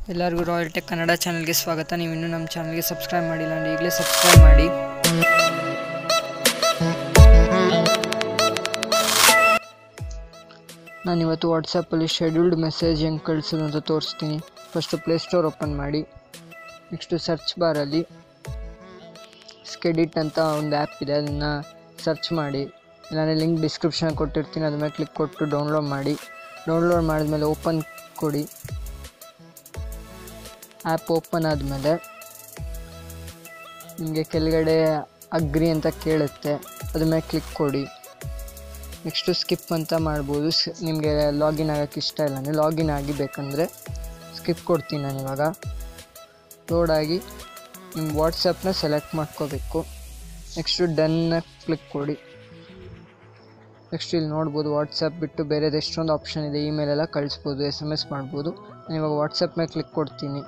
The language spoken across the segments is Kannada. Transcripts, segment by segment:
ಎಲ್ಲರಿಗೂ ರಾಯಲ್ ಟೆಕ್ ಕನ್ನಡ ಚಾನಲ್ಗೆ ಸ್ವಾಗತ ನೀವು ಇನ್ನೂ ನಮ್ಮ ಚಾನಲ್ಗೆ ಸಬ್ಸ್ಕ್ರೈಬ್ ಮಾಡಿಲ್ಲ ಅಂದರೆ ಈಗಲೇ ಸಬ್ಸ್ಕ್ರೈಬ್ ಮಾಡಿ ನಾನು ಇವತ್ತು ವಾಟ್ಸಪ್ಪಲ್ಲಿ ಶೆಡ್ಯೂಲ್ಡ್ ಮೆಸೇಜ್ ಹೆಂಗೆ ಕಳಿಸೋದು ಅಂತ ತೋರಿಸ್ತೀನಿ ಫಸ್ಟು ಪ್ಲೇಸ್ಟೋರ್ ಓಪನ್ ಮಾಡಿ ನೆಕ್ಸ್ಟು ಸರ್ಚ್ ಬಾರಲ್ಲಿ ಸ್ಕೆಡಿಟ್ ಅಂತ ಒಂದು ಆ್ಯಪ್ ಇದೆ ಅದನ್ನು ಸರ್ಚ್ ಮಾಡಿ ನಾನು ಲಿಂಕ್ ಡಿಸ್ಕ್ರಿಪ್ಷನ್ ಕೊಟ್ಟಿರ್ತೀನಿ ಅದ್ರ ಮೇಲೆ ಕ್ಲಿಕ್ ಕೊಟ್ಟು ಡೌನ್ಲೋಡ್ ಮಾಡಿ ಡೌನ್ಲೋಡ್ ಮಾಡಿದ್ಮೇಲೆ ಓಪನ್ ಕೊಡಿ ಆ್ಯಪ್ ಓಪನ್ ಆದಮೇಲೆ ನಿಮಗೆ ಕೆಳಗಡೆ ಅಗ್ರಿ ಅಂತ ಕೇಳುತ್ತೆ ಅದ್ರ ಮೇಲೆ ಕ್ಲಿಕ್ ಕೊಡಿ ನೆಕ್ಸ್ಟು ಸ್ಕಿಪ್ ಅಂತ ಮಾಡ್ಬೋದು ಸ್ ನಿಮಗೆ ಲಾಗಿನ್ ಆಗೋಕ್ಕೆ ಇಷ್ಟ ಇಲ್ಲ ಅಂದರೆ ಲಾಗಿನ್ ಆಗಿ ಬೇಕಂದರೆ ಸ್ಕಿಪ್ ಕೊಡ್ತೀನಿ ನಾನು ಇವಾಗ ಲೋಡ್ ಆಗಿ ನಿಮ್ಮ ವಾಟ್ಸಪ್ನ ಸೆಲೆಕ್ಟ್ ಮಾಡ್ಕೋಬೇಕು ನೆಕ್ಸ್ಟು ಡನ್ನ ಕ್ಲಿಕ್ ಕೊಡಿ ನೆಕ್ಸ್ಟ್ ಇಲ್ಲಿ ನೋಡ್ಬೋದು ವಾಟ್ಸಪ್ ಬಿಟ್ಟು ಬೇರೆದು ಎಷ್ಟೊಂದು ಆಪ್ಷನ್ ಇದೆ ಇಮೇಲ್ ಎಲ್ಲ ಕಳಿಸ್ಬೋದು ಎಸ್ ಎಮ್ ಎಸ್ ಮಾಡ್ಬೋದು ನಾನು ಇವಾಗ ವಾಟ್ಸಪ್ ಮೇಲೆ ಕ್ಲಿಕ್ ಕೊಡ್ತೀನಿ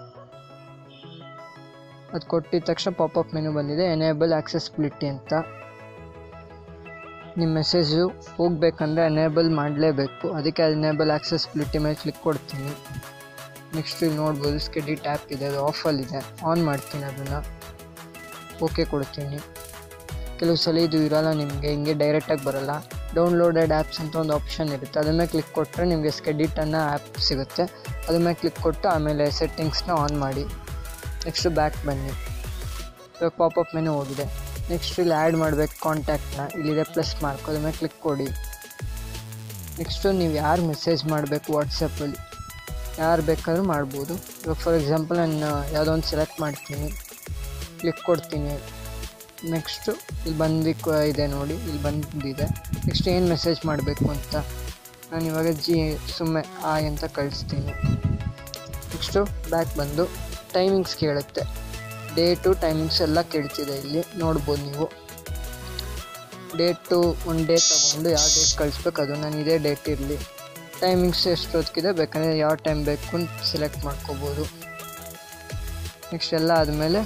ಅದು ಕೊಟ್ಟಿದ ತಕ್ಷಣ ಪಾಪಪ್ ಮೆನು ಬಂದಿದೆ ಎನೇಬಲ್ ಆಕ್ಸೆಸಿಬಿಲಿಟಿ ಅಂತ ನಿಮ್ಮ ಮೆಸೇಜು ಹೋಗ್ಬೇಕಂದ್ರೆ ಎನೇಬಲ್ ಮಾಡಲೇಬೇಕು ಅದಕ್ಕೆ ಎನೇಬಲ್ ಆಕ್ಸೆಸಿಬಿಲಿಟಿ ಮೇಲೆ ಕ್ಲಿಕ್ ಕೊಡ್ತೀನಿ ನೆಕ್ಸ್ಟ್ ಇಲ್ಲಿ ನೋಡ್ಬೋದು ಸ್ಕೆಡಿಟ್ ಆ್ಯಪ್ ಇದೆ ಅದು ಆಫಲ್ಲಿದೆ ಆನ್ ಮಾಡ್ತೀನಿ ಅದನ್ನು ಓಕೆ ಕೊಡ್ತೀನಿ ಕೆಲವು ಸಲ ಇದು ಇರೋಲ್ಲ ನಿಮಗೆ ಹಿಂಗೆ ಡೈರೆಕ್ಟಾಗಿ ಬರೋಲ್ಲ ಡೌನ್ಲೋಡೆಡ್ ಆ್ಯಪ್ಸ್ ಅಂತ ಒಂದು ಆಪ್ಷನ್ ಇರುತ್ತೆ ಅದ್ರ ಮೇಲೆ ಕ್ಲಿಕ್ ಕೊಟ್ಟರೆ ನಿಮಗೆ ಸ್ಕೆಡಿಟ್ ಅನ್ನೋ ಆ್ಯಪ್ ಸಿಗುತ್ತೆ ಅದ್ರ ಮೇಲೆ ಕ್ಲಿಕ್ ಕೊಟ್ಟು ಆಮೇಲೆ ಸೆಟ್ಟಿಂಗ್ಸ್ನ ಆನ್ ಮಾಡಿ ನೆಕ್ಸ್ಟು ಬ್ಯಾಕ್ ಬನ್ನಿ ಇವಾಗ ಪಾಪಪ್ ಮೆನು ಹೋಗಿದೆ ನೆಕ್ಸ್ಟ್ ಇಲ್ಲಿ ಆ್ಯಡ್ ಮಾಡಬೇಕು ಕಾಂಟ್ಯಾಕ್ಟ್ನ ಇಲ್ಲಿದೆ ಪ್ಲಸ್ ಮಾರ್ಕ್ ಅದ್ರ ಮೇಲೆ ಕ್ಲಿಕ್ ಕೊಡಿ ನೆಕ್ಸ್ಟು ನೀವು ಯಾರು ಮೆಸೇಜ್ ಮಾಡಬೇಕು ವಾಟ್ಸಪ್ಪಲ್ಲಿ ಯಾರು ಬೇಕಾದ್ರೂ ಮಾಡ್ಬೋದು ಇವಾಗ ಫಾರ್ ಎಕ್ಸಾಂಪಲ್ ನಾನು ಯಾವುದೋ ಒಂದು ಸೆಲೆಕ್ಟ್ ಮಾಡ್ತೀನಿ ಕ್ಲಿಕ್ ಕೊಡ್ತೀನಿ ನೆಕ್ಸ್ಟು ಇಲ್ಲಿ ಬಂದು ಇದೆ ನೋಡಿ ಇಲ್ಲಿ ಬಂದಿದೆ ನೆಕ್ಸ್ಟ್ ಏನು ಮೆಸೇಜ್ ಮಾಡಬೇಕು ಅಂತ ನಾನು ಇವಾಗ ಜಿ ಸುಮ್ಮನೆ ಆಯ್ ಅಂತ ಕಳಿಸ್ತೀನಿ ನೆಕ್ಸ್ಟು ಬ್ಯಾಕ್ ಬಂದು ಟೈಮಿಂಗ್ಸ್ ಕೇಳುತ್ತೆ ಡೇಟು ಟೈಮಿಂಗ್ಸ್ ಎಲ್ಲ ಕೇಳ್ತಿದೆ ಇಲ್ಲಿ ನೋಡ್ಬೋದು ನೀವು ಡೇಟು ಒಂದು ಡೇಟ್ ತೊಗೊಂಡು ಯಾವ ಡೇಟ್ ಕಳಿಸ್ಬೇಕು ಅದು ನಾನು ಇದೇ ಡೇಟ್ ಇರಲಿ ಟೈಮಿಂಗ್ಸ್ ಎಷ್ಟೊತ್ತಿಗಿದೆ ಬೇಕಂದರೆ ಯಾವ ಟೈಮ್ ಬೇಕು ಅಂತ ಸೆಲೆಕ್ಟ್ ಮಾಡ್ಕೋಬೋದು ನೆಕ್ಸ್ಟ್ ಎಲ್ಲ ಆದಮೇಲೆ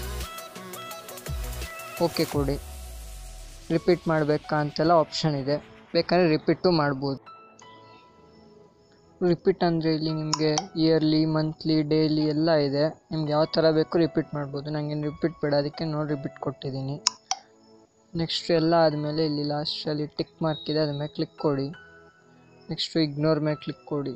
ಓಕೆ ಕೊಡಿ ರಿಪೀಟ್ ಮಾಡಬೇಕಾ ಅಂತೆಲ್ಲ ಆಪ್ಷನ್ ಇದೆ ಬೇಕಂದರೆ ರಿಪೀಟು ಮಾಡ್ಬೋದು ರಿಪೀಟ್ ಅಂದರೆ ಇಲ್ಲಿ ನಿಮಗೆ ಇಯರ್ಲಿ ಮಂತ್ಲಿ ಡೈಲಿ ಎಲ್ಲ ಇದೆ ನಿಮ್ಗೆ ಯಾವ ಥರ ಬೇಕು ರಿಪೀಟ್ ಮಾಡ್ಬೋದು ನನಗೆ ರಿಪೀಟ್ ಬೇಡ ಅದಕ್ಕೆ ನೋಡಿ ರಿಪೀಟ್ ಕೊಟ್ಟಿದ್ದೀನಿ ನೆಕ್ಸ್ಟ್ ಎಲ್ಲ ಆದಮೇಲೆ ಇಲ್ಲಿ ಲಾಸ್ಟಲ್ಲಿ ಟಿಕ್ ಮಾರ್ಕ್ ಇದೆ ಅದ್ರ ಮೇಲೆ ಕ್ಲಿಕ್ ಕೊಡಿ ನೆಕ್ಸ್ಟು ಇಗ್ನೋರ್ ಮೇಲೆ ಕ್ಲಿಕ್ ಕೊಡಿ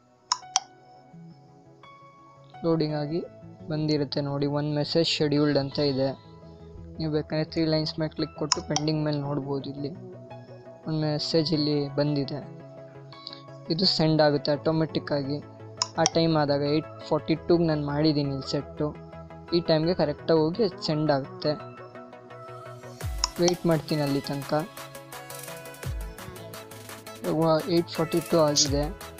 ಲೋಡಿಂಗ್ ಆಗಿ ಬಂದಿರುತ್ತೆ ನೋಡಿ ಒಂದು ಮೆಸೇಜ್ ಶೆಡ್ಯೂಲ್ಡ್ ಅಂತ ಇದೆ ನೀವು ಬೇಕಂದರೆ ತ್ರೀ ಲೈನ್ಸ್ ಮೇಲೆ ಕ್ಲಿಕ್ ಕೊಟ್ಟು ಪೆಂಡಿಂಗ್ ಮೇಲೆ ನೋಡ್ಬೋದು ಇಲ್ಲಿ ಒಂದು ಮೆಸೇಜ್ ಇಲ್ಲಿ ಬಂದಿದೆ ಇದು ಸೆಂಡ್ ಆಗುತ್ತೆ ಆಟೋಮೆಟಿಕ್ಕಾಗಿ ಆ ಟೈಮ್ ಆದಾಗ ಏಯ್ಟ್ ಫಾರ್ಟಿ ಟೂಗೆ ನಾನು ಮಾಡಿದ್ದೀನಿ ಇಲ್ಲಿ ಸೆಟ್ಟು ಈ ಟೈಮ್ಗೆ ಕರೆಕ್ಟಾಗಿ ಹೋಗಿ ಅದು ಸೆಂಡ್ ಆಗುತ್ತೆ ವೆಯ್ಟ್ ಮಾಡ್ತೀನಿ ಅಲ್ಲಿ ತನಕ ಏಯ್ಟ್ ಫಾರ್ಟಿ ಟೂ ಆಗಿದೆ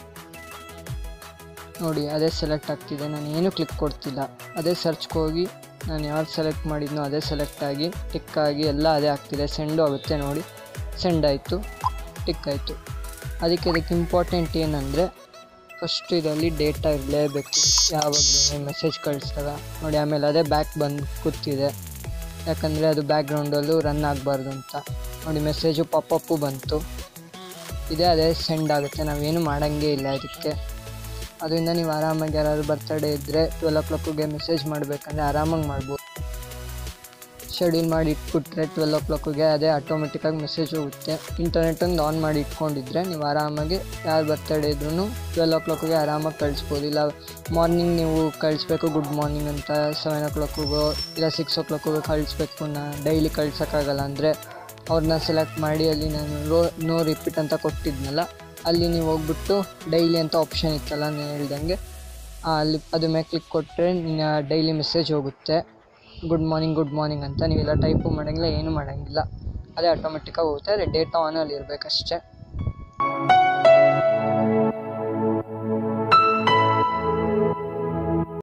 ನೋಡಿ ಅದೇ ಸೆಲೆಕ್ಟ್ ಆಗ್ತಿದೆ ನಾನು ಏನೂ ಕ್ಲಿಕ್ ಕೊಡ್ತಿಲ್ಲ ಅದೇ ಸರ್ಚ್ಗೆ ಹೋಗಿ ನಾನು ಯಾವ್ದು ಸೆಲೆಕ್ಟ್ ಮಾಡಿದ್ನೋ ಅದೇ ಸೆಲೆಕ್ಟ್ ಆಗಿ ಟಿಕ್ ಆಗಿ ಎಲ್ಲ ಅದೇ ಆಗ್ತಿದೆ ಸೆಂಡು ಆಗುತ್ತೆ ನೋಡಿ ಸೆಂಡ್ ಆಯಿತು ಟಿಕ್ ಆಯಿತು ಅದಕ್ಕೆ ಅದಕ್ಕೆ ಇಂಪಾರ್ಟೆಂಟ್ ಏನಂದರೆ ಫಸ್ಟ್ ಇದರಲ್ಲಿ ಡೇಟಾ ಇರಲೇಬೇಕು ಯಾವಾಗ ಮೆಸೇಜ್ ಕಳಿಸಿದಾಗ ನೋಡಿ ಆಮೇಲೆ ಅದೇ ಬ್ಯಾಕ್ ಬಂದು ಕೂತಿದೆ ಯಾಕಂದರೆ ಅದು ಬ್ಯಾಕ್ಗ್ರೌಂಡಲ್ಲೂ ರನ್ ಆಗಬಾರ್ದು ಅಂತ ನೋಡಿ ಮೆಸೇಜು ಪಾಪಪ್ಪು ಬಂತು ಇದೇ ಅದೇ ಸೆಂಡ್ ಆಗುತ್ತೆ ನಾವೇನು ಮಾಡೋಂಗೇ ಇಲ್ಲ ಅದಕ್ಕೆ ಅದರಿಂದ ನೀವು ಆರಾಮಾಗಿ ಯಾರಾದ್ರು ಬರ್ತಡೇ ಇದ್ದರೆ ಟ್ವೆಲ್ ಓ ಕ್ಲಾಕಿಗೆ ಮೆಸೇಜ್ ಮಾಡಬೇಕಂದ್ರೆ ಆರಾಮಾಗಿ ಮಾಡ್ಬೋದು ಶೆಡ್ಯೂಲ್ ಮಾಡಿ ಇಟ್ಬಿಟ್ರೆ ಟ್ವೆಲ್ ಓ ಕ್ಲಾಕಿಗೆ ಅದೇ ಆಟೋಮೆಟಿಕ್ಕಾಗಿ ಮೆಸೇಜ್ ಹೋಗುತ್ತೆ ಇಂಟರ್ನೆಟನ್ನು ಆನ್ ಮಾಡಿ ಇಟ್ಕೊಂಡಿದ್ರೆ ನೀವು ಆರಾಮಾಗಿ ಯಾರು ಬರ್ತಡೇ ಇದ್ರೂ ಟ್ವೆಲ್ ಓ ಕ್ಲಾಕಿಗೆ ಆರಾಮಾಗಿ ಕಳಿಸ್ಬೋದು ಇಲ್ಲ ಮಾರ್ನಿಂಗ್ ನೀವು ಕಳಿಸ್ಬೇಕು ಗುಡ್ ಮಾರ್ನಿಂಗ್ ಅಂತ ಸೆವೆನ್ ಓ ಕ್ಲಾಕಿಗೋ ಇಲ್ಲ ಸಿಕ್ಸ್ ಓ ಕ್ಲಾಕಿಗೋ ಕಳಿಸ್ಬೇಕು ನಾ ಡೈಲಿ ಕಳ್ಸೋಕ್ಕಾಗಲ್ಲ ಅಂದರೆ ಅವ್ರನ್ನ ಸೆಲೆಕ್ಟ್ ಮಾಡಿ ಅಲ್ಲಿ ನಾನು ರೋ ನೋ ರಿಪೀಟ್ ಅಂತ ಕೊಟ್ಟಿದ್ನಲ್ಲ ಅಲ್ಲಿ ನೀವು ಹೋಗ್ಬಿಟ್ಟು ಡೈಲಿ ಅಂತ ಆಪ್ಷನ್ ಇತ್ತಲ್ಲ ನಾನು ಹೇಳ್ದಂಗೆ ಅಲ್ಲಿ ಅದ್ರ ಮೇಲೆ ಕ್ಲಿಕ್ ಕೊಟ್ಟರೆ ಡೈಲಿ ಮೆಸೇಜ್ ಹೋಗುತ್ತೆ ಗುಡ್ ಮಾರ್ನಿಂಗ್ ಗುಡ್ ಮಾರ್ನಿಂಗ್ ಅಂತ ನೀವೆಲ್ಲ ಟೈಪು ಮಾಡೋಂಗಿಲ್ಲ ಏನೂ ಮಾಡೋಂಗಿಲ್ಲ ಅದೇ ಆಟೋಮೆಟಿಕ್ಕಾಗಿ ಹೋಗುತ್ತೆ ಅದೇ ಡೇಟಾ ಆನಲ್ಲಿ ಇರಬೇಕಷ್ಟೇ